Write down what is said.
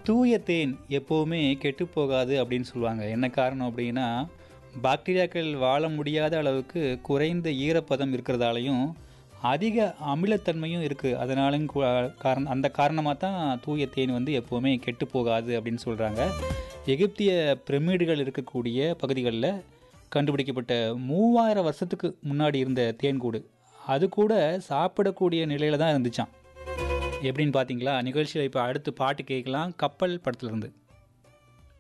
தூய தேன் எப்போவுமே கெட்டு போகாது அப்படின்னு சொல்லுவாங்க என்ன காரணம் அப்படின்னா பாக்டீரியாக்கள் வாழ முடியாத அளவுக்கு குறைந்த ஈரப்பதம் இருக்கிறதாலையும் அதிக அமிலத்தன்மையும் இருக்குது அதனாலும் கு- காரணம் அந்த காரணமாக தான் தூய தேன் வந்து எப்போவுமே கெட்டு போகாது அப்படின்னு சொல்கிறாங்க எகிப்திய பிரமிடுகள் இருக்கக்கூடிய பகுதிகளில் கண்டுபிடிக்கப்பட்ட மூவாயிரம் வருஷத்துக்கு முன்னாடி இருந்த தேன்கூடு அது கூட சாப்பிடக்கூடிய நிலையில தான் இருந்துச்சான் எப்படின்னு பார்த்தீங்களா நிகழ்ச்சியில் இப்போ அடுத்து பாட்டு கேட்கலாம் கப்பல் படத்துலேருந்து